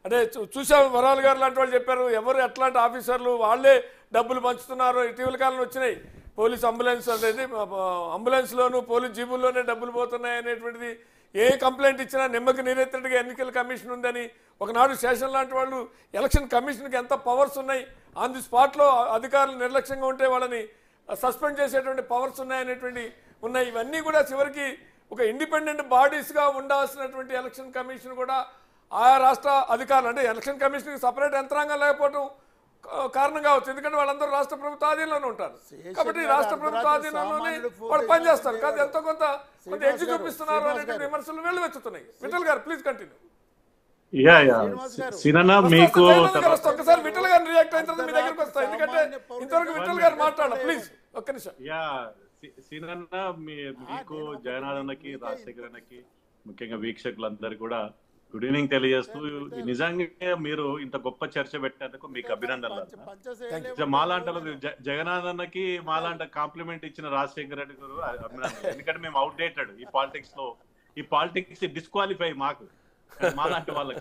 అంటే చూ- చూసాం వరాలు గారు లాంటి వాళ్ళు చెప్పారు ఎవరు ఎట్లాంటి ఆఫీసర్లు వాళ్ళే డబ్బులు పంచుతున్నారు ఇటీవల కాలంలో వచ్చినాయి పోలీస్ అంబులెన్స్ అనేది అంబులెన్స్లోను పోలీస్ జీబుల్లోనే డబ్బులు పోతున్నాయి అనేటువంటిది ఏ కంప్లైంట్ ఇచ్చినా నిమ్మకి నీరెత్తడిగా ఎన్నికల కమిషన్ ఉందని ఒకనాడు శేషన్ లాంటి వాళ్ళు ఎలక్షన్ కమిషన్కి ఎంత పవర్స్ ఉన్నాయి ఆన్ ది స్పాట్లో అధికారులు నిర్లక్ష్యంగా ఉంటే వాళ్ళని సస్పెండ్ చేసేటువంటి పవర్స్ ఉన్నాయనేటువంటి ఉన్నాయి ఇవన్నీ కూడా చివరికి ఒక ఇండిపెండెంట్ బాడీస్గా ఉండాల్సినటువంటి ఎలక్షన్ కమిషన్ కూడా ఆయా రాష్ట్ర అధికారులు అంటే ఎలక్షన్ కమిషన్కి సపరేట్ యంత్రాంగం లేకపోవడం కా- కారణం కావచ్చు ఎందుకంటే వాళ్ళందరూ రాష్ట్ర ప్రభుత్వ ఆధీనంలోనే ఉంటారు కాబట్టి గారు రాష్ట్ర ప్రభుత్వ అర్ధరాత్రి ఆధీనంలోనే సామాన్యుడు ఫోన్ వాళ్ళు పనిచేస్తారు కాదు ఎంతో కొంత కొంత శ్రీనివాస్ ఎగ్జి గారు, చూపిస్తున్నారు శ్రీనివాస్ అనేటువంటి గారు. విమర్శలు వెల్లువెత్తుతున్నాయి విఠల్ గారు please continue yeah yeah Srinivas గారు. సినన్న మీకు తర్వాత- ఒక్కసారి విఠల్ గారిని రియాక్ట్ అయిన తర్వాత మీ దగ్గరికి వస్తాయి ఎందుకంటే సామాన్య పౌరుడు ఇంతవరకు విఠల్ గారు మాట్లాడాలి ప్లీజ్ ఒక్క నిమిషం యా సి- సినన్న మీ- మీకు జగన్నాథన్నకి రాజశేఖర్ అన్నకి ముఖ్యంగా వీక్షకులందరూ కూడా గుడ్ ఈవినింగ్ తెలియజేస్తూ నిజంగా మీరు ఇంత గొప్ప చర్చ పెట్టినందుకు మీకు అభినందనలు అన్న. పంచశైలి జ- మాలాంటలు జ- జగన్నాథన్నకి మాలాంట కాంప్లిమెంట్ ఇచ్చిన రాజశేఖర్ రెడ్డి గారు అ- అభినందనలు ఎందుకంటే మేము అవుట్డేటెడ్ ఈ పాలిటిక్స్ లో ఈ పాలిటిక్స్ డిస్క్వాలిఫై మాకు మాలాంటి వాళ్ళకి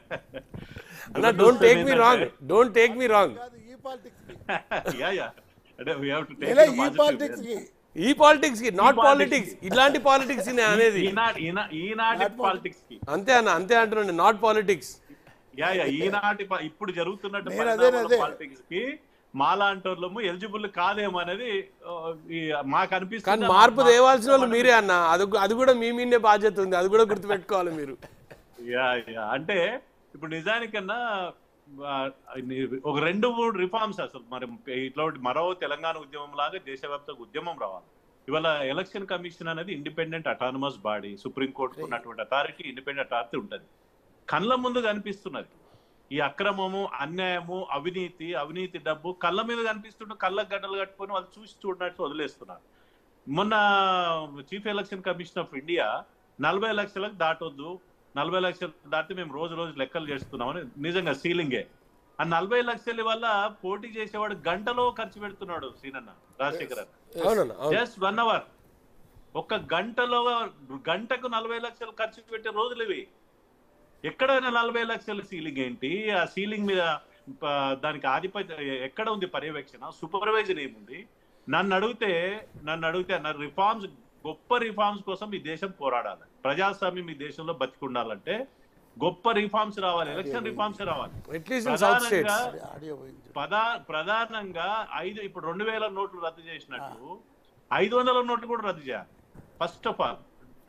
అన్న don't take me wrong don't take me wrong కాదు ఈ పాలిటిక్స్ యా యా అంటే we have to take ఇలా the ఈ positive. పాలిటిక్స్ కి ఈ పాలిటిక్స్ కి నాట్ politics. పాలిటిక్స్ ఇలాంటి పాలిటిక్స్ అనేది ఈనాటి ఈనా- ఈనాటి పాలిటిక్స్ కి అంతే అన్న అంతే అంటున్నాను నాట్ పాలిటిక్స్ యా యా ఈనాటి ప- ఇప్పుడు జరుగుతున్నట్టు నేను అదే, అదే. పాలిటిక్స్ కి మాలాంటోళ్ళము ఎలిజిబుల్ కాదేమో అనేది ఆ, ఈ మాకు కానీ అనిపిస్తుంది మార్పు తేవాల్సిన వాళ్ళు మీరే అన్న అది అది కూడా మీ మీదే బాధ్యత ఉంది అది కూడా గుర్తుపెట్టుకోవాలి మీరు యా యా అంటే ఇప్పుడు నిజానికన్నా ఆ, ఒక రెండు మూడు రిఫార్మ్స్ అసలు మరి ఇట్లా మరో తెలంగాణ ఉద్యమం లాగా దేశవ్యాప్తంగా ఉద్యమం రావాలి ఇవాళ ఎలక్షన్ కమిషన్ అనేది ఇండిపెండెంట్ అటానమస్ బాడీ సుప్రీంకోర్టుకు ఉన్నటువంటి అథారిటీ ఇండిపెండెంట్ అథారిటీ ఉంటుంది కళ్ళ ముందు కనిపిస్తున్నది ఈ అక్రమము అన్యాయము అవినీతి అవినీతి డబ్బు కళ్ళ మీద కనిపిస్తుంటే కళ్ళకు గడ్డలు కట్టుకొని వాళ్ళు చూసి చూడనట్టు వదిలేస్తున్నారు మొన్న chief election commission of India నలభై లక్షలకు దాటొద్దు నలభై లక్షలు దాటితే మేము రోజు రోజు లెక్కలు చేస్తున్నామని నిజంగా సీలింగే ఆ నలభై లక్షల వల్ల పోటీ చేసేవాడు గంటలో ఖర్చు పెడుతున్నాడు సీనన్న రాజశేఖర్ అన్న అవునన్న అవును జస్ట్ వన్ అవర్ ఒక గంటలో గంటకు నలభై లక్షలు ఖర్చు పెట్టే రోజులు ఇవి ఎక్కడైనా నలభై లక్షల సీలింగ్ ఏంటి ఆ సీలింగ్ మీద ప- దానికి ఆధిపత్య ఎక్కడ ఉంది పర్యవేక్షణ సూపర్వైజర్ ఏముంది నన్ను అడిగితే నన్ను అడిగితే నా రిఫార్మ్స్ గొప్ప రిఫార్మ్స్ కోసం ఈ దేశం పోరాడాలి ప్రజాస్వామ్యం ఈ దేశంలో బతికుండాలంటే గొప్ప రిఫార్మ్స్ రావాలి ఎలక్షన్ రిఫార్మ్స్ రావాలి అట్లీస్ట్ ఇన్ సౌత్ ప్రధానంగా స్టేట్స్ ఆడియో పోయింది ప్రధా ప్రధానంగా ఐదు ఇప్పుడు రెండు వేల నోట్లు రద్దు చేసినట్టు ఐదు వందల నోట్లు కూడా రద్దు చేయాలి ఫస్ట్ ఆఫ్ ఆల్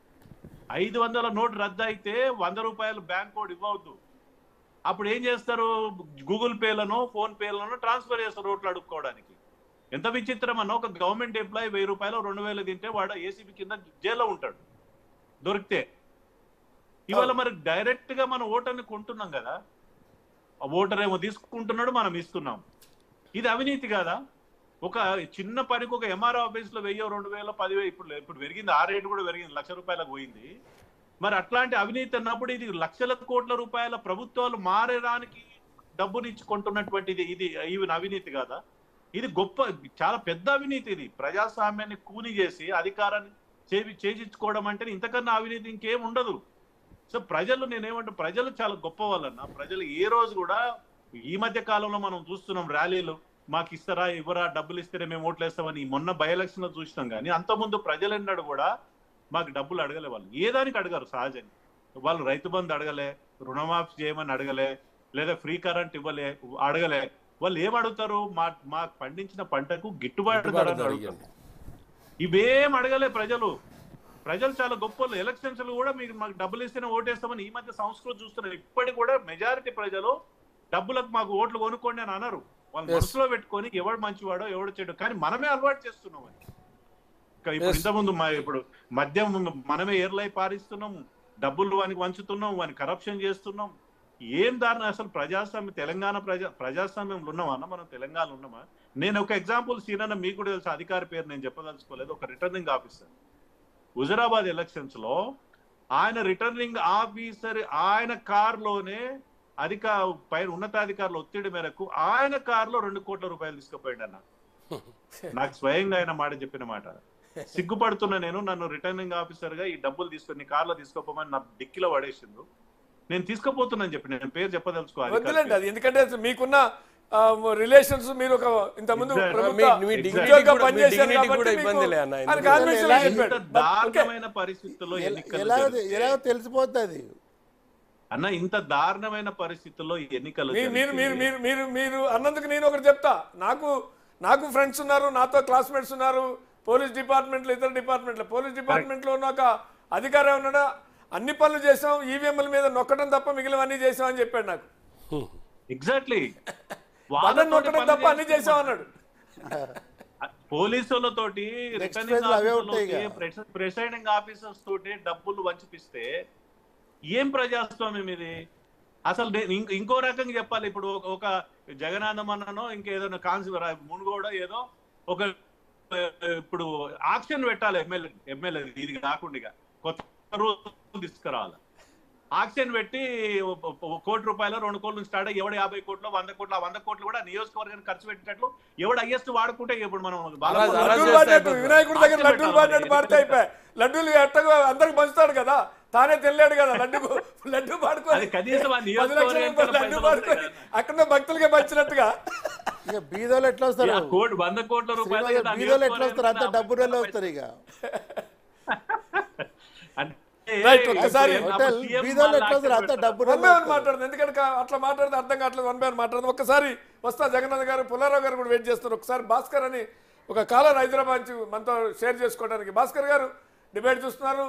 ఐదు వందల నోటు రద్దు అయితే వంద రూపాయలు బ్యాంక్ కోడ్ ఇవ్వవద్దు అప్పుడు ఏం చేస్తారు గూగుల్ పేలను ఫోన్ పేలను ట్రాన్స్ఫర్ చేస్తారు రోడ్లు అడుక్కోవడానికి ఎంత విచిత్రం అన్న ఒక గవర్నమెంట్ ఎంప్లాయీ వెయ్యి రూపాయలు రెండు వేలు తింటే వాడు ఏసీబీ కింద జైల్లో ఉంటాడు దొరికితే ఇవాళ మరి డైరెక్ట్ గా మనం ఓటర్ని కొంటున్నాం కదా ఆ ఓటర్ ఏమో తీసుకుంటున్నాడు మనం ఇస్తున్నాం ఇది అవినీతి కాదా ఒక చిన్న పనికి ఒక ఎంఆర్ ఆఫీస్ లో వెయ్యి రెండు వేల పదివేలు ఇప్పుడు ఇప్పుడు పెరిగింది ఆ రేటు కూడా పెరిగింది లక్ష రూపాయలకు పోయింది మరి అట్లాంటి అవినీతి అన్నప్పుడు ఇది లక్షల కోట్ల రూపాయల ప్రభుత్వాలు మారేదానికి డబ్బునిచ్చి కొంటున్నటువంటిది ఇది ఇవి అవినీతి కాదా ఇది గొప్ప చాలా పెద్ద అవినీతి ఇది ప్రజాస్వామ్యాన్ని కూని చేసి అధికారాన్ని చేవి చేజించుకోవడం అంటే ఇంతకన్నా అవినీతి ఇంకేం ఉండదు సో ప్రజలు నేనేమంటే ప్రజలు చాలా గొప్ప వాళ్ళన్న ప్రజలు ఏ రోజు కూడా ఈ మధ్య కాలంలో మనం చూస్తున్నాం ర్యాలీలు మాకు ఇస్తారా ఇవ్వరా డబ్బులు ఇస్తేనే మేము ఓట్లు వేస్తామని ఈ మొన్న బై ఎలక్షన్ లో చూసినాం కానీ అంతకుముందు ప్రజలెన్నడు కూడా మాకు డబ్బులు అడగలే వాళ్ళు ఏ దానికి అడగారు సహజంగా వాళ్ళు రైతు బంధు అడగలే రుణమాఫీ చేయమని అడగలే లేదా ఫ్రీ కరెంట్ ఇవ్వలే అడగలే వాళ్ళు ఏం అడుగుతారు మా మాకు పండించిన పంటకు గిట్టుబాటు ధర అని అడుగుతారు ఇవేం అడగలే ప్రజలు ప్రజలు చాలా గొప్ప ఎలక్షన్స్ కూడా మీరు మాకు డబ్బులు ఇస్తేనే ఓటేస్తామని ఈ మధ్య సంస్కృతి చూస్తున్నారు ఇప్పటికి కూడా మెజారిటీ ప్రజలు డబ్బులకు మాకు ఓట్లు కొనుక్కోండి అని అనరు వాళ్ళు Yes. మనసులో పెట్టుకొని ఎవడు మంచివాడో ఎవడు చెడు కానీ మనమే అలవాటు చేస్తున్నాం అది ఇంకా ఇప్పుడు Yes. ఇంతకుముందు మా ఇప్పుడు మద్యం మనమే ఏర్లై పారిస్తున్నాం డబ్బులు వానికి వంచుతున్నాం వానికి కరప్షన్ చేస్తున్నాం ఏం దారిని అసలు ప్రజాస్వామ్యం తెలంగాణ ప్రజా ప్రజాస్వామ్యంలో ఉన్నామా అన్న మనం తెలంగాణలో ఉన్నామా నేను ఒక ఎగ్జాంపుల్ సీనన్న మీకు కూడా తెలుసు అధికారి పేరు నేను చెప్పదలుచుకోలేదు ఒక రిటర్నింగ్ ఆఫీసర్ హుజరాబాద్ ఎలక్షన్స్ లో ఆయన రిటర్నింగ్ ఆఫీసర్ ఆయన కారులోనే అధిక పైన ఉన్నతాధికారుల ఒత్తిడి మేరకు ఆయన కారులో రెండు కోట్ల రూపాయలు తీసుకుపోయాడు అన్న నాకు స్వయంగా ఆయన మాట చెప్పిన మాట సిగ్గుపడుతున్నా నేను నన్ను రిటర్నింగ్ ఆఫీసర్ గా ఈ డబ్బులు తీసుకొని నీ కార్లో తీసుకోపోమని నా డిక్కిలో పడేసిండు నేను తీసుకుపోతున్నాను చెప్పి నేను పేరు చెప్పదలుచుకోవాలి వద్దులేండి అది ఎందుకంటే మీకున్న రిలేషన్స్ మీరు ఒక ఇంతకుముందు Exactly. ప్రభుత్వ మీ- మీ dignity ఉద్యోగిగా కూడా- మీ పనిచేశారు dignity కాబట్టి కూడా మీకు ఇబ్బంది లే అన్న. ఆయన convention లో ఎలా- చెప్పాడు. ఇంత But okay. దారుణమైన పరిస్థితుల్లో ఎన్నికలు ఎలాగో జరిగితే- ఎలాగో తెలిసిపోద్ది అది అన్న ఇంత దారుణమైన పరిస్థితుల్లో ఎన్నికలు మీ- మీరు జరిగితే- మీరు మీరు మీరు మీరు అన్నందుకు నేను ఒకటి చెప్తా నాకు నాకు ఫ్రెండ్స్ ఉన్నారు నాతో క్లాస్మేట్స్ ఉన్నారు పోలీస్ డిపార్ట్మెంట్లో ఇతర డిపార్ట్మెంట్లో పోలీస్ డిపార్ట్మెంట్లో ఉన్న ఒక అధికారి ఉన్నాడా అన్ని పనులు చేసాం ఈవీఎంల మీద నొక్కడం తప్ప మిగిలినవన్నీ చేసాం అని చెప్పాడు నాకు ఎగ్జాక్ట్లీ బటన్ నొక్కడం తప్ప అన్ని చేసాం అన్నాడు పోలీసులతోటి Next రిటర్నింగ్ phase లో అవే ఉంటాయి ఇక. ఆఫీసర్లతోటి ప్రెసైడింగ్ ఆఫీసర్స్ తోటి డబ్బులు వంచిపిస్తే ఏం ప్రజాస్వామ్యం ఇది అసలు నే- ఇంక- ఇంకో రకంగా చెప్పాలి ఇప్పుడు ఒక- ఒక జగనాథమన్ననో ఇంకేదైనా కాన్సివర్ మునుగోడ ఏదో ఒక ఆ, ఇప్పుడు ఆక్షన్ పెట్టాలి ఎమ్మెల్యే ఎమ్మెల్యే ఇది కాకుండా ఇక. కొత్త రూల్ తీసుకురావాలి ఆక్షన్ పెట్టి ఓ- ఓ- ఓ కోటి రూపాయలు రెండు కోట్ల నుంచి స్టార్ట్ అయ్యి ఎవడు యాభై కోట్లు వంద కోట్లు ఆ వంద కోట్లు కూడా నియోజకవర్గానికి ఖర్చు పెట్టేటట్లు ఎవడు హైయెస్ట్ వాడుకుంటే ఇప్పుడు మనం బాగా- అలా- అలా లడ్డూలు చేస్తే పాడినట్టు అయిపోతుంది. వినాయకుడి దగ్గర ఆశ లడ్డూలు పెట్టాలి. పాడినట్టు పాడితే అయిపోయాయి లడ్డూలు ఎట్టగా అందరికి పంచుతాడు కదా తానే తెలియడు కదా లడ్డు లడ్డు పాడుకొని అది కనీసం ఆ పది లక్షల నియోజకవర్గానికి రూపాయలు లడ్డు పైసలు పాడుకొని వస్తాయి కదా. అక్కడ భక్తులకే పంచినట్టుగా ఇక బీదోళ్ళు ఎట్లా వస్తారు ఆ కోటి వంద కోట్ల రూపాయలు శ్రీనివాస్ కదా బీదోళ్ళు ఎట్లా వస్తారు అంత నియోజకవర్గానికి డబ్బు రోజులు వస్తారు ఇక అంటే Right, ఒక్కసారి ఇప్పుడు హోటల్ సీఎం బీదోళ్ళు ఎట్లా వాళ్ళు వస్తారు అంత ఆక్షన్ డబ్బు వన్ రోజులు బై వన్ వస్తారు. మాట్లాడదు ఎందుకంటే కా- అట్లా మాట్లాడితే అర్థం కావట్లేదు వన్ బై వన్ మాట్లాడదు ఒక్కసారి వస్తా జగన్నాథ్ గారు పుల్లారావు గారు కూడా వెయిట్ చేస్తారు ఒకసారి భాస్కర్ అని ఒక కాలర్ హైదరాబాద్ నుంచి మనతో షేర్ చేసుకోవడానికి భాస్కర్ గారు డిబేట్ చూస్తున్నారు